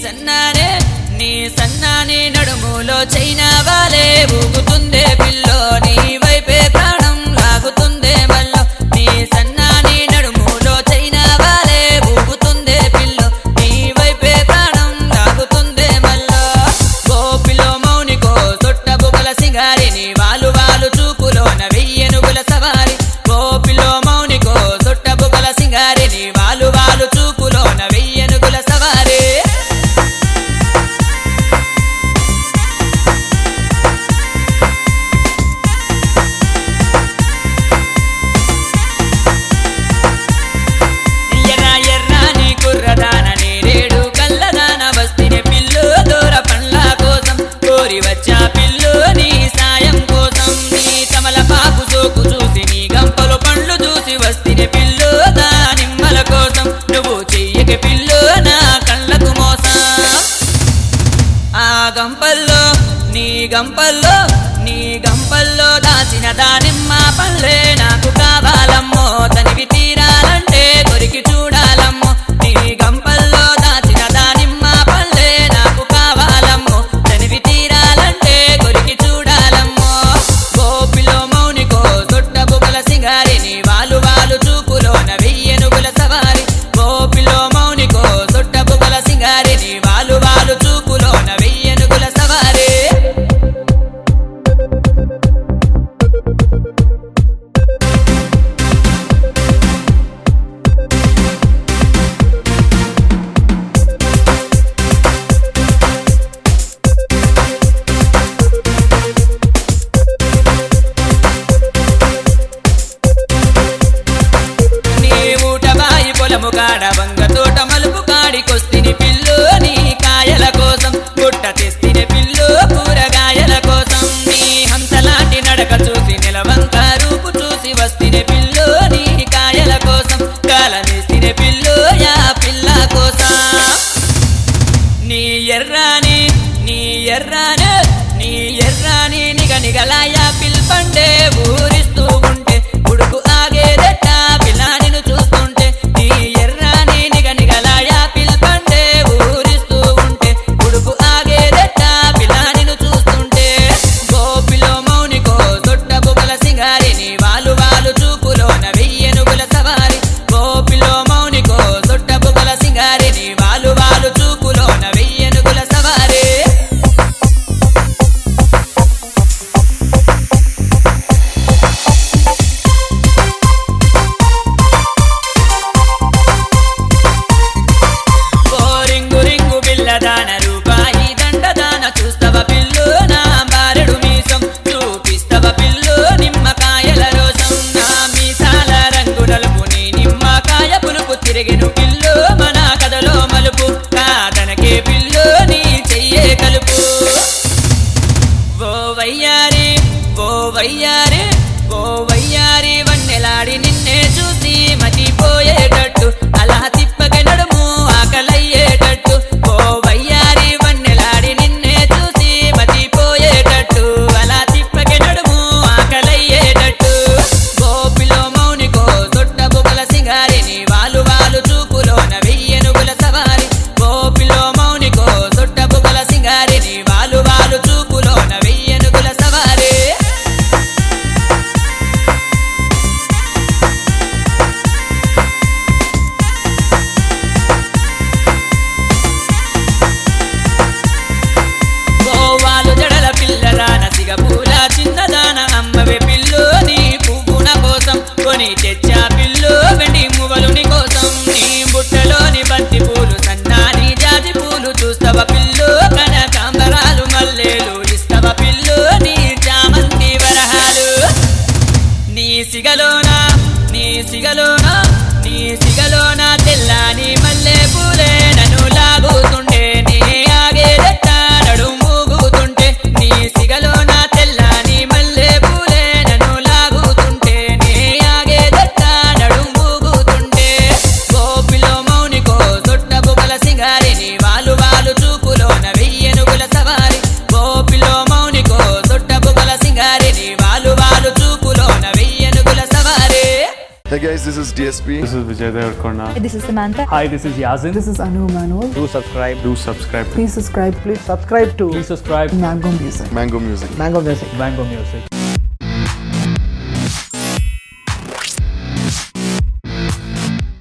సన్నానే నీ సన్నాని నడుములో చైనా వాలే ఊగుతుందే పిల్లో నీ వైపే ప్రాణం లాగుతుందే మల్లో నీ సన్నాని నడుములో చైనా వాలే ఊగుతుందే పిల్లో నీ వైపే ప్రాణం లాగుతుందే మల్లో గోపిలో మౌనికో సొట్ట బుగల సింగారిని వాలు వాలు చూపులోన వెయ్యనుగుల సవారి గోపిలో మౌనికో సొట్ట బుగల సింగారిని వాలు వాలు చూపులోన వెయ్యనుగుల సవారి ఎర్ర ఎర్రాని కుర్రదాన నేరేడు కల్లదాన వస్తిని పిల్లు దూర పండ్ల కోసం కోరి వచ్చా పిల్లు నీ సాయం కోసం నీ తమల పాపు సోకు చూసి నీ గంపలు పండ్లు చూసి వస్తిని పిల్లు దానిమ్మల కోసం నువ్వు చెయ్యక పిల్లు నా కళ్ళకు మోసం ఆ గంపల్లో నీ గంపల్లో నీ గంపల్లో దాచిన దానిమ్మ పళ్ళే నాకు కావాలమ్మో తనివి తీరాలంటే కొరికి చూడాలమ్మో నీ గంపల్లో దాచిన దానిమ్మ పళ్ళే నాకు కావాలమ్మో తనివి తీరాలంటే కొరికి చూడాలమ్మో గోపిలో మౌనికో దొడ్డ బుగల సింగారిని వాలు వాలు చూపులోన వెయ్యనుగుల సవారి గోపిలో మౌనికో దొడ్డ బుగల సింగారిని వాలు వాలు చూపులోన వెయ్యనుగుల సవారి నీ ఊట బాయి పొలము కాడ వంగ తోట మలుపు కాడికొస్తిని పిల్లు నీ కాయల కోసం గుట్ట తెస్తిని పిల్లు కూరగాయల కోసం నీ హంసలాంటి నడక చూసి నిలవంక రూపు చూసి వస్తిని పిల్లు నీ కాయల కోసం కాలనేస్తిని పిల్లు యా పిల్ల కోసం నీ ఎర్రాని నీ ఎర్రాని నీ ఎర్రాని నిగ నిగలాయా పిల్పండే ఊరిస్తూ ఉంటే ఉడుకు ఆగేదట పిల్లానిను చూస్తుంటే నీ ఎర్రాని నిగ నిగలాయా పిల్పండే ఊరిస్తూ ఉంటే ఉడుకు ఆగేదట పిల్లానిను చూస్తుంటే గోపిలో మౌనికో దొడ్డ బుగల సింగారిని వాలు వాలు చూపులోన వెయ్యనుగుల సవారి గోపిలో మౌనికో దొడ్డ బుగల సింగారిని వాలు వాలు చూపులోన వెయ్యనుగుల సవారి ఓ రింగు రింగు బిల్లదాన రూపాయి దండదాన చూస్తవ పిల్లు నా బారెడు మీసం చూపిస్తవ పిల్లు నిమ్మకాయల రోసం నా మీసాల రంగు నలుపు నీ నిమ్మకాయ పులుపు తిరిగిను పిల్లు మన కథలో మలుపు కాదనకే పిల్లు నీ చెయ్యే కలుపు ఓ వయ్యారి ఓ వయ్యారి ఓ వయ్యారి వన్నెలాడి నిన్నే చూసి మతిపోయేటట్టు అలా తిప్పక నడుము ఆకలయ్యేటట్టు ఓ వయ్యారి వన్నెలాడి నిన్నే చూసి మతిపోయేటట్టు అలా తిప్పక నడుము ఆకలయ్యేటట్టు గోపిలో మౌనికో దొడ్డ బుగల సింగారిని వాలు వాలు చూపులోన వెయ్యనుగుల సవారి గోపిలో మౌనికో దొడ్డ బుగల సింగారిని వాలు వాలు చూపులోన వెయ్యనుగుల సవారి గోవాలు జడల పిల్లదాన సిగపూల చిన్నదాన అమ్మవే పిల్లు నీ పువ్వున కోసం కొని తెచ్చా పిల్లు వెండి మువ్వలుని కోసం నీ బుట్టలోని బంతి పూలు సన్నాని జాజి పూలు చూస్తవ పిల్లు కనకాంబరాలు మల్లెలు ఇస్తవ పిల్లు నీ చామంతి వరహాలు నీ సిగలోన నీ సిగలోన నీ సిగలోన తెల్లాని మల్లె పూలే నన్ను లాగుతుంటే నీ ఆగేదెట్ట నడు మూగుతుంటే నీ సిగలోన తెల్లాని మల్లె పూలే నన్ను లాగుతుంటే నీ ఆగేదెట్ట నడు మూగుతుంటే గోపిలో మౌనికో దొడ్డ బుగల సింగారిని వాలు వాలు చూపులోన వెయ్యనుగుల సవారి గోపిలో మౌనికో దొడ్డ బుగల సింగారిని వాలు వాలు చూపులోన వెయ్యనుగుల సవారి Hey guys, this is is DSP. This is Vijay Devarkonda. This is Samantha. Hi, this is Yazin. This is Anu Manuel. Do subscribe. Do subscribe. Please subscribe. Please subscribe to Please subscribe. Mango Music. Mango Music. Mango Music. Mango Music.